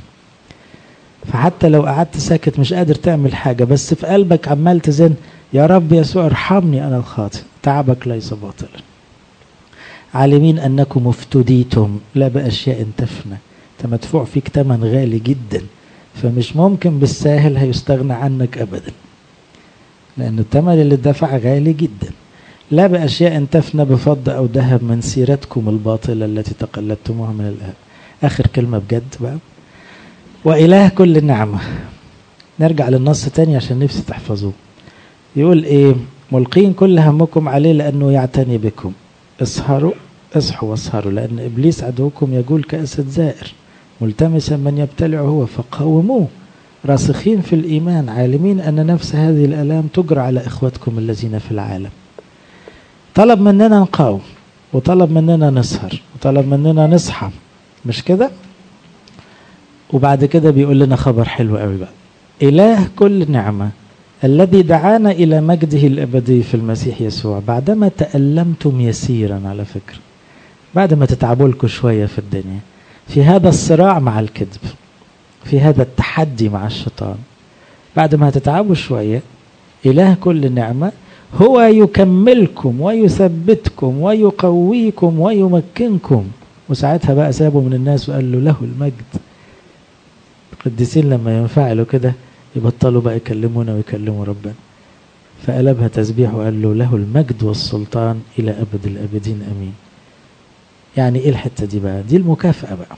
فحتى لو قعدت ساكت مش قادر تعمل حاجة بس في قلبك عمال تزن يا رب يسوع ارحمني أنا الخاطئ تعبك ليس باطلا عالمين أنكم افتديتم لا بأشياء تفنى أنت مدفوع فيك ثمن غالي جدا فمش ممكن بالساهل هيستغنى عنك أبدا لأن الثمن اللي دفع غالي جدا لا بأشياء تفنى بفضة أو ذهب من سيرتكم الباطلة التي تقلدتموها من الآب آخر كلمة بجد بقى وإله كل نعمة نرجع للنص تاني عشان نفسي تحفظوه يقول إيه ملقين كل همكم عليه لأنه يعتني بكم اسهروا اصحوا واسهروا لأن إبليس عدوكم يقول كأسد زائر ملتمسا من يبتلع هو فقاوموه راسخين في الإيمان عالمين أن نفس هذه الآلام تجرى على إخوتكم الذين في العالم طلب مننا نقاوم وطلب مننا نسهر وطلب مننا نصحى مش كده وبعد كده بيقول لنا خبر حلو قوي بقى إله كل نعمة الذي دعانا إلى مجده الأبدي في المسيح يسوع بعدما تألمتم يسيرا على فكرة بعد ما تتعبوا لكم شوية في الدنيا في هذا الصراع مع الكذب في هذا التحدي مع الشيطان بعد ما تتعبوا شوية إله كل نعمة هو يكملكم ويثبتكم ويقويكم ويمكنكم وساعتها بقى سابوا من الناس وقال له له المجد القديسين لما ينفعلوا كده يبطلوا بقى يكلمونا ويكلموا ربنا فقلبها تسبيح وقال له له المجد والسلطان إلى أبد الأبدين أمين يعني إيه الحتة دي بقى دي المكافأة بقى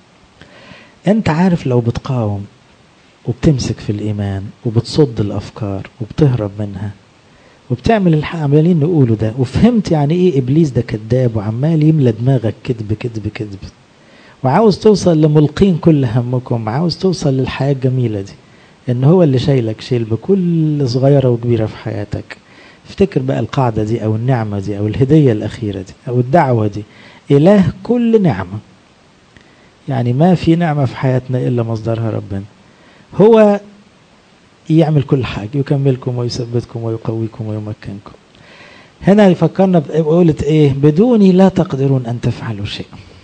أنت عارف لو بتقاوم وبتمسك في الإيمان وبتصد الأفكار وبتهرب منها وبتعمل اللي عمالين نقوله ده وفهمت يعني ايه ابليس ده كذاب وعمال يملى دماغك كذب كذب كذب وعاوز توصل لملقين كل همكم عاوز توصل للحياه الجميله دي ان هو اللي شايلك شيل بكل صغيره وكبيره في حياتك افتكر بقى القاعدة دي أو النعمة دي أو الهدية الأخيرة دي أو الدعوة دي إله كل نعمة يعني ما في نعمة في حياتنا إلا مصدرها ربنا هو يعمل كل حاجة يكملكم ويثبتكم ويقويكم ويمكنكم هنا يفكرنا بقولة ايه بدوني لا تقدرون ان تفعلوا شيء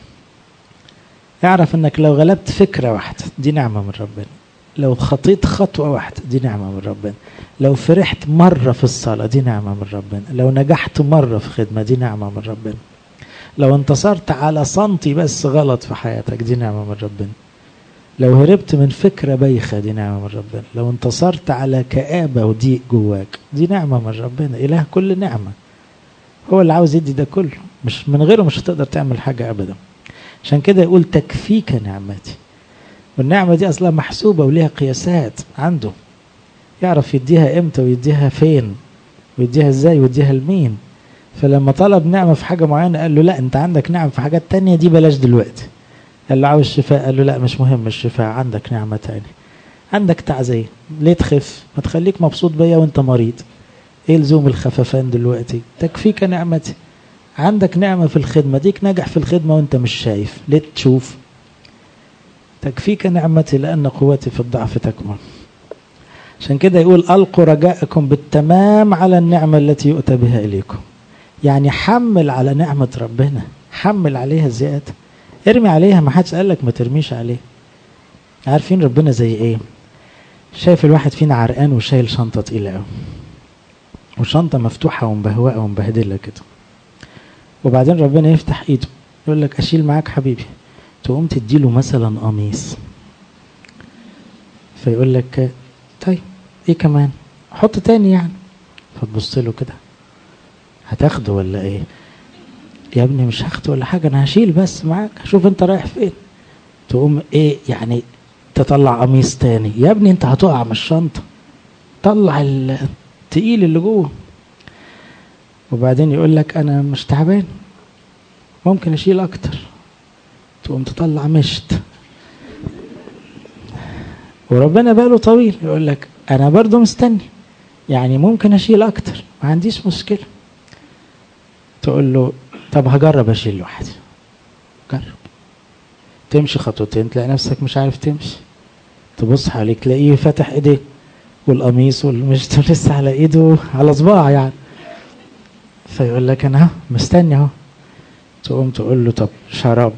اعرف انك لو غلبت فكرة واحدة دي نعمة من ربنا لو خطيت خطوة واحدة دي نعمة من ربنا لو فرحت مرة في الصلاة دي نعمة من ربنا لو نجحت مرة في خدمة دي نعمة من ربنا لو انتصرت على سنتي بس غلط في حياتك دي نعمة من ربنا لو هربت من فكرة بايخة دي نعمة من ربنا لو انتصرت على كآبة وضيق جواك دي نعمة من ربنا إله كل نعمة هو اللي عاوز يدي ده كله مش من غيره مش هتقدر تعمل حاجة أبدا عشان كده يقول تكفيك نعمتي والنعمة دي أصلا محسوبة وليها قياسات عنده يعرف يديها إمتى ويديها فين ويديها إزاي ويديها لمين فلما طلب نعمة في حاجة معينة قال له لا أنت عندك نعم في حاجات تانية دي بلاش دلوقتي قال له عاوز شفاء قال له لا مش مهم الشفاء عندك نعمة تانية عندك تعزية ليه تخف ما تخليك مبسوط بيا وانت مريض ايه لزوم الخففان دلوقتي تكفيك نعمتي عندك نعمة في الخدمة ديك نجح في الخدمة وانت مش شايف ليه تشوف تكفيك نعمتي لأن قوتي في الضعف تكمن عشان كده يقول ألقوا رجاءكم بالتمام على النعمة التي يؤتى بها إليكم يعني حمل على نعمة ربنا حمل عليها زيادة ارمي عليها ما حدش قال لك ما ترميش عليه عارفين ربنا زي ايه شايف الواحد فينا عرقان وشايل شنطة تقيلة قوي وشنطة مفتوحة ومبهوقة ومبهدلة كده وبعدين ربنا يفتح ايده يقول لك اشيل معاك حبيبي تقوم تديله مثلا قميص فيقول لك طيب ايه كمان حط تاني يعني فتبص له كده هتاخده ولا ايه يا ابني مش هاخده ولا حاجه انا هشيل بس معاك شوف انت رايح فين تقوم ايه يعني تطلع قميص تاني يا ابني انت هتقع من الشنطه طلع التقيل اللي جوه وبعدين يقول لك انا مش تعبان ممكن اشيل اكتر تقوم تطلع مشت وربنا باله طويل يقول لك انا برضو مستني يعني ممكن اشيل اكتر ما عنديش مشكله تقول له طب هجرب اشيل لوحدي جرب تمشي خطوتين تلاقي نفسك مش عارف تمشي تبص حواليك تلاقيه فاتح ايديه والقميص والمشط لسه على ايده على صباع يعني فيقول لك انا مستني اهو تقوم تقول له طب شراب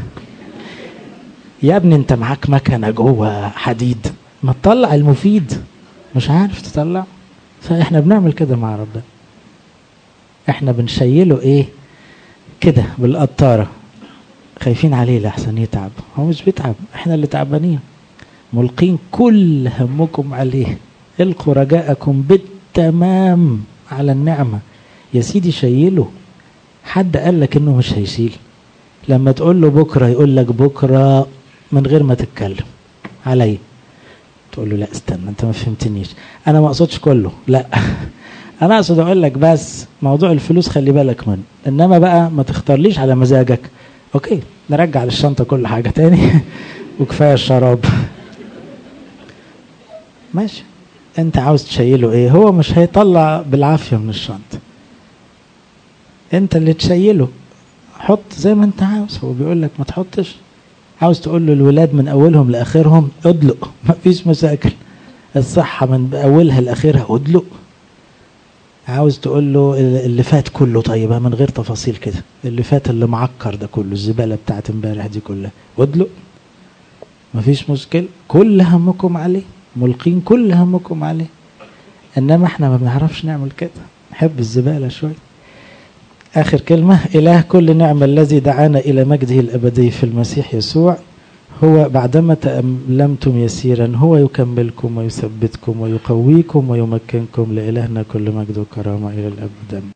يا ابني انت معاك مكنه جوه حديد ما تطلع المفيد مش عارف تطلع فاحنا بنعمل كده مع ربنا احنا بنشيله ايه كده بالقطاره خايفين عليه لحسن يتعب هو مش بيتعب احنا اللي تعبانين ملقين كل همكم عليه القوا رجاءكم بالتمام على النعمه يا سيدي شيله حد قال لك انه مش هيشيل لما تقول له بكره يقول لك بكره من غير ما تتكلم علي تقول له لا استنى انت ما فهمتنيش انا ما اقصدش كله لا انا اقصد اقول لك بس موضوع الفلوس خلي بالك منه انما بقى ما تختارليش على مزاجك اوكي نرجع للشنطه كل حاجه تاني وكفايه الشراب ماشي انت عاوز تشيله ايه هو مش هيطلع بالعافيه من الشنطه انت اللي تشيله حط زي ما انت عاوز هو بيقول لك ما تحطش عاوز تقول له الولاد من اولهم لاخرهم ادلق ما فيش مشاكل الصحة من اولها لاخرها ادلق عاوز تقول له اللي فات كله طيب من غير تفاصيل كده اللي فات اللي معكر ده كله الزبالة بتاعت امبارح دي كلها ادلق مفيش مشكلة كل همكم عليه ملقين كل همكم عليه انما احنا ما بنعرفش نعمل كده نحب الزبالة شوية آخر كلمة إله كل نعمة الذي دعانا إلى مجده الأبدي في المسيح يسوع هو بعدما تألمتم يسيرا هو يكملكم ويثبتكم ويقويكم ويمكنكم لإلهنا كل مجد وكرامة إلى الأبد